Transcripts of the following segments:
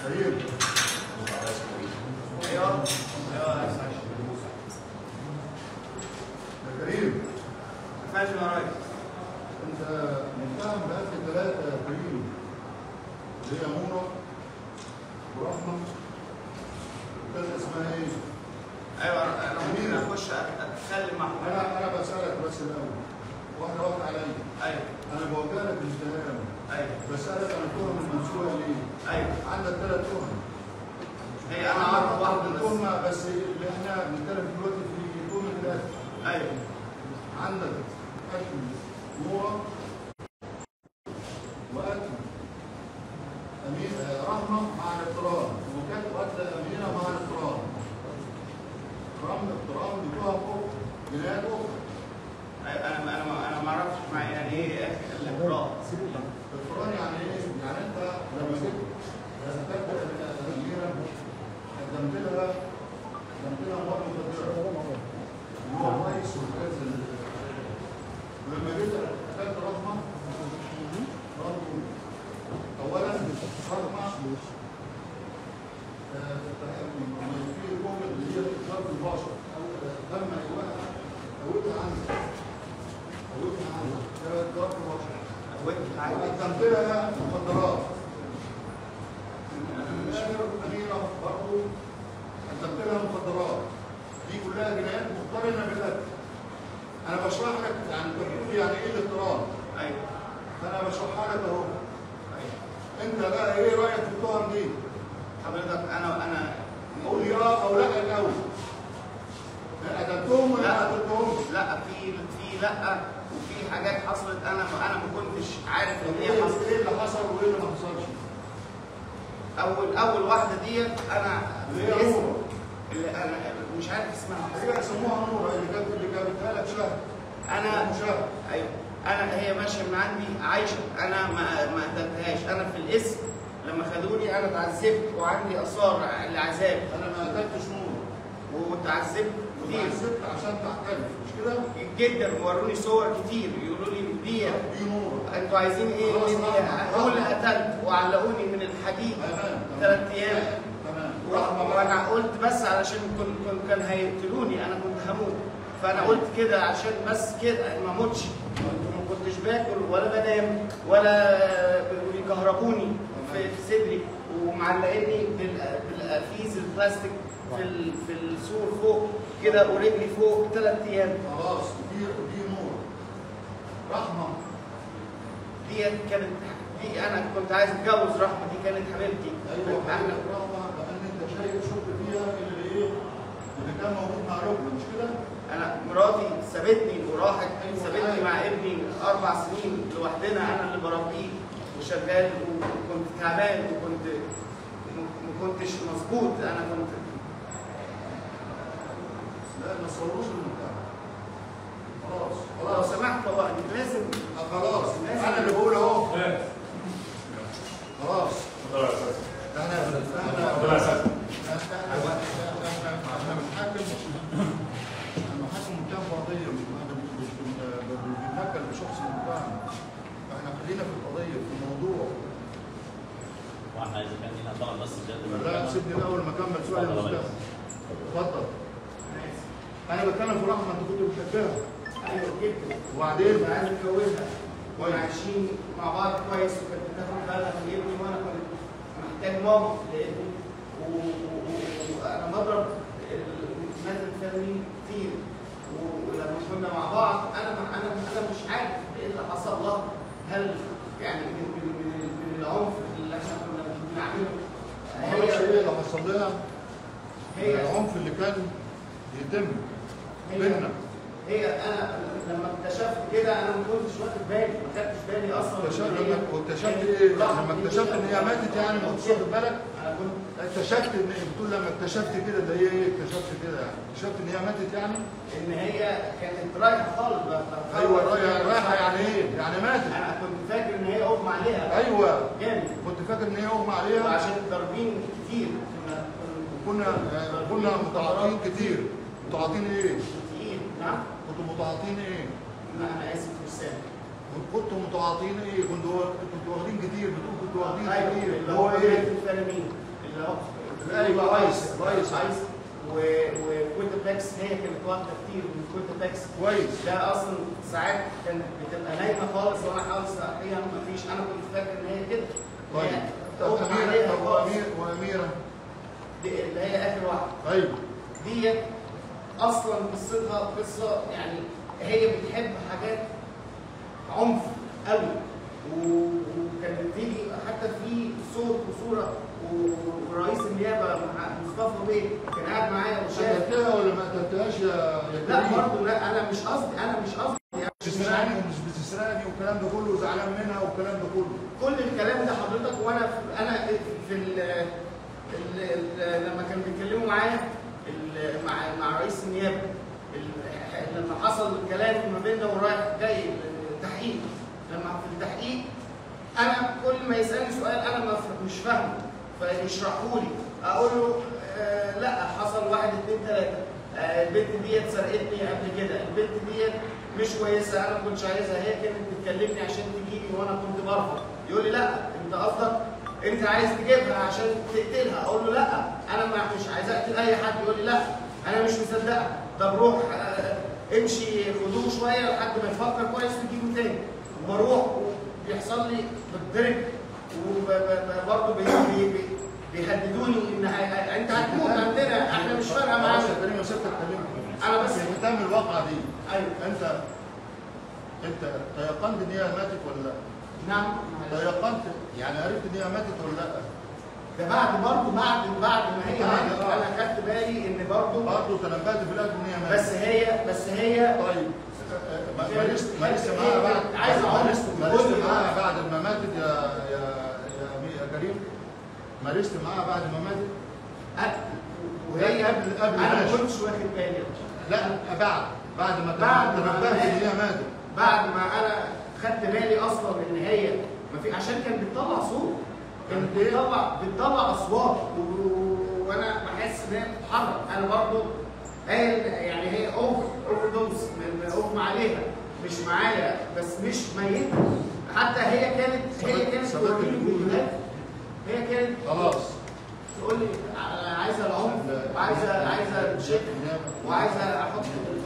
كريم ايوه ايوه يا سعيد. يا كريم ماشي يا ريس انت متهم بقتل ثلاثة يا كريم اللي هي منى ورحمة والثالثة اسمها ايه؟ ايوه انا ممكن اخش اتكلم مع حضرتك انا انا بسألك بس الأول واحدة واحدة عليا ايوه انا بوجه لك الاتهام ايوه بسألك عن التهم المنسوبة ليه؟ ايوه عندك ثلاث تهم هي انا اعرف واحده بس تهمة بس اللي احنا بنتكلم دلوقتي في تهمة القتل ايوه عندك قتل نورة وقتل أمين آه، رحمة مع الاقتران وكانت قتل أمينة مع الاقتران اقتران اقتران بتهم أخرى جنايات أخرى ايوه انا انا انا ما اعرفش مع يعني ايه الاقراء اقتران يعني إيه؟ يعني أنت لما جيت قتلت أمينة قدمت لها قدمت لها مواد مخدرة اللي هو الرئيس والكاس ولما جيت قتلت رحمة برضه اولا رحمه آه، في جمله اللي هي اضراب البشر تم ايواها قوتها عنك قوتها عنك ده اضراب البشر قوتني عادي وقدمت لها مخدرات الاميره اميره برضه قدمت لها مخدرات دي كلها جنايات مقترنه بالقتل انا بشرح لك يعني بقول يعني ايه الاضطراب ايوه فانا بشرحها لك اهو ايوه انت بقى ايه رايك في التهم دي؟ حضرتك انا انا قول لي اه او لا الاول قتلتهم ولا ما لا. قتلتهمش؟ لا في في لا وفي حاجات حصلت انا انا ما كنتش عارف ان طب هي ايه حصلت ايه اللي حصل وايه اللي ما حصلش؟ اول اول واحده ديت انا اللي هي الاسم نورة اللي انا مش عارف اسمها هي سموها نورة اللي جابت اللي جابتها لك شهر انا مشاهد ايوه انا هي ماشيه من عندي عايشه انا ما ما قتلتهاش انا في الاسم لما خدوني انا اتعذبت وعندي اثار العذاب انا ما قتلتش نورة واتعذبت كتير وتعذبت عشان تعترف مش كده؟ جدا وروني صور كتير يقولوا لي دي دي نورة انتوا عايزين ايه خلاص، مني رحمة، اقول رحمة. قتلت وعلقوني من الحديد تمام تمام. ثلاث ايام تمام ورحمة وانا قلت بس علشان كنت كنت كان هيقتلوني انا كنت هموت فانا قلت كده عشان بس كده ما اموتش ما كنتش باكل ولا بنام ولا بيكهربوني في في صدري ومعلقيني بال- بالافيز البلاستيك في ال- في السور فوق كده ورجلي فوق ثلاث ايام خلاص دي دي نورة رحمة ديت كانت دي انا كنت عايز اتجوز رحمه دي كانت حبيبتي ايوه احنا حبيبك رحمة لان انت شايف شفت فيها اللي ايه؟ اللي كان موجود مع ركن مش كده؟ انا مراتي سابتني وراحت سابتني مع ابني اربع سنين لوحدنا انا اللي بربيه وشغال وكنت تعبان وكنت ما كنتش مظبوط انا كنت لا ما تصوروش المجتمع خلاص لو خلاص سمحت والله لازم آه، خلاص انا اللي بقول اهو خلاص احنا احنا احنا احنا بنحكم بنحكم متهم قضيه مش احنا مش مش بن- بنتنكل بشخص المتهم احنا خلينا في القضيه في الموضوع واحنا اذا كان هنا طلب بس بجد لا سيبني الاول ما اكمل سؤال اتفضل يا المستمع اتفضل انا بتكلم في رحمه انت كنت بتحبها ايوه جدا وبعدين كنت عايز اتجوزها كنا عايشين مع بعض كويس وكانت بتاخد بالها من ابني وانا كنت محتاج ماما لابني و- و- و- وانا بضرب نازل فاهمين كتير و- ولما كنا مع بعض انا انا انا مش عارف ايه اللي حصل لها هل يعني من من من, من العنف اللي احنا كنا بنعمله معرفش ايه هي اللي حصل لها هي العنف اللي كان يتم هي بيننا هي انا لما اكتشفت كده انا ما كنتش واخد بالي ما خدتش بالي اصلا اكتشفت إن هي- لما واكتشفت ايه لما اكتشفت ان هي ماتت يعني ما كنتش واخد بالك انا كنت اكتشفت ان بتقول لما اكتشفت كده ده هي ايه اكتشفت كده يعني اكتشفت ان هي ماتت يعني ان هي كانت رايحه خالص بقى ايوه رايحه رايحه يعني ايه يعني ماتت انا كنت فاكر ان هي اغمى عليها ايوه جامد كنت فاكر ان هي اغمى عليها وعشان ضاربين كتير كنا كنا كنا متعاطين كتير متعاطين ايه تقيل نعم كنتوا متعاطين ايه لا انا اسف في السامع كنتوا متعاطين ايه كنتوا كنتوا واخدين كتير بتقول كنتوا واخدين ايوه كتير اللي هو ايه الفيتامين اللي هو أيوة، ايس أيس، أيس. ايس وكوينتاباكس هي كانت واخده كتير من كوينتاباكس كويس ده اصلا ساعات كانت بتبقى نايمه خالص وانا حاول اصحيها مفيش انا كنت فاكر ان هي كده طيب هي طب أغمى أميرة عليها طب خالص. وأمير وأميرة دي اللي هي اخر واحده أيوه ديت اصلا قصتها قصه يعني هي بتحب حاجات عنف قوي و- وكانت بتيجي حتى في صوت وصوره و- ورئيس النيابه مع مصطفى بيه كان قاعد معايا وشاف قتلتها ولا ما قتلتهاش يا يا لا كريم؟ برضه لا انا مش قصدي انا مش قصدي يعني مش بتسرقني ومش بتسرقني والكلام ده كله وزعلان منها والكلام ده كله كل الكلام ده حضرتك وانا في انا في ال ال ال لما كانوا بيتكلموا معايا ال- مع مع رئيس النيابه ال- لما حصل الكلام ما بيننا ورايح جاي التحقيق لما في التحقيق انا كل ما يسالني سؤال انا ما ف- مش فاهمه فيشرحوا لي اقول له آه لا حصل واحد اثنين ثلاثه آه البنت ديت سرقتني قبل كده البنت ديت مش كويسه انا ما كنتش عايزها هي كانت بتكلمني عشان تجيلي وانا كنت برفض يقول لي لا انت قصدك انت عايز تجيبها عشان تقتلها اقول له لا انا ما مش عايز اقتل اي حد يقول لي لا انا مش مصدقها طب روح آه، امشي خدوه شويه لحد ما يفكر كويس وتجيبه تاني وبروح وبيحصل لي بتضرب وبرضه بيهددوني ان هي- انت هتموت عندنا احنا مش فارقه خلاص معانا يا كريم يا ست اتكلمت أنا بس- مهتم الواقعة دي ايوه أنت أنت تيقنت إن هي ماتت ولا لا؟ نعم تيقنت يعني عرفت إن هي ماتت ولا لا؟ ده بعد برضه بعد بعد ما هي بعد، ماتت آه. انا خدت بالي ان برضه برضه تنبأت في الآخر إن هي ماتت بس هي بس هي طيب ما- مارست مارست معاها بعد عايز أقول- مارست مارست قول لي معاها بعد ما ماتت يا يا يا مي- يا كريم مارست معاها بعد ما ماتت أ- وهي قبل- قبل انا ما ماشي. كنتش واخد بالي لا بعد بعد ما بعد ما تنبأت ماتت. إن هي ماتت بعد ما انا خدت بالي اصلا ان هي ما في عشان كانت بتطلع صوت كانت كانت إيه؟ بتطلع بتطلع اصوات و- وانا بحس ان هي بتتحرك انا برضو هي يعني هي اوفر اوفر دوز اغمى عليها مش معايا بس مش ميته حتى هي كانت هي كانت ثبات توريني الوجود. فيديوهات هي كانت خلاص تقول لي ع- عايزه العنف وعايزه عايزه الشكل وعايزه احط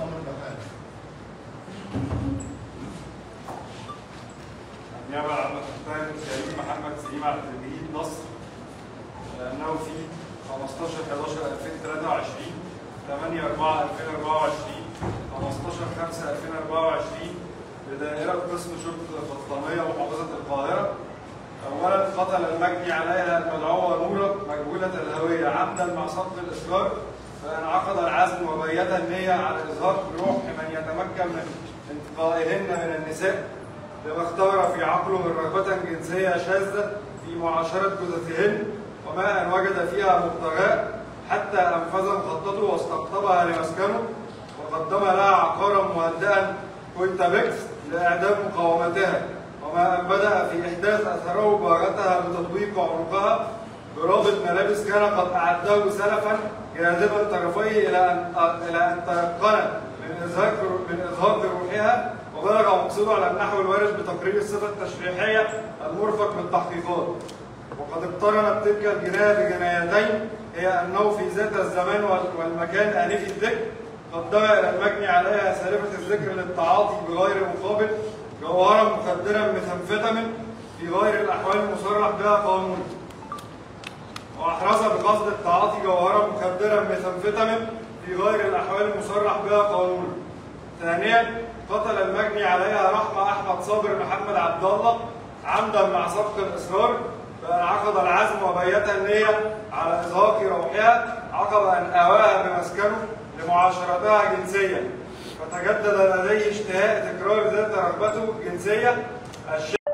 النيابة العامة تحترم كريم محمد سليم عبد المجيد نصر لأنه في 15 11 2023 8 4 2024 15 5 2024 بدائرة قسم شرطة البطانية محافظة القاهرة أولا قتل المجني عليها المدعوة نورة مجهولة الهوية عمدا مع سبق الإصرار فانعقد العزم وبيت النية على إظهار روح من يتمكن من انتقائهن من النساء لما اختبر في عقله من رغبة جنسية شاذة في معاشرة جثثهن وما أن وجد فيها مبتغاء حتى أنفذ مخططه واستقطبها لمسكنه وقدم لها عقارا مهدئا كنت بكس لإعدام مقاومتها وما أن بدأ في إحداث أثره بارتها بتطبيق عنقها برابط ملابس كان قد أعده سلفا جاذبا طرفيه إلى أن إلى أن تيقن من إزهاق من إزهاق روحها وبلغ مقصوده على النحو الوارد بتقرير الصفة التشريحية المرفق بالتحقيقات وقد اقترنت تلك الجناية بجنايتين هي أنه في ذات الزمان وال- والمكان آنفي الذكر قدم إلى المجني عليها سالفة الذكر للتعاطي بغير مقابل جوهرا مخدرا مثمفتم في غير الأحوال المصرح بها قانونا وأحرز بقصد التعاطي جوهرا مخدرا مثمفتم في غير الأحوال المصرح بها قانونا. ثانيا قتل المجني عليها رحمة أحمد صابر محمد عبد الله عمدا مع سبق الإصرار فانعقد العزم وبيت النية على إزهاق روحها عقب أن آواها بمسكنه لمعاشرتها جنسيا فتجدد لديه اشتهاء تكرار ذات رغبته الجنسية الشيء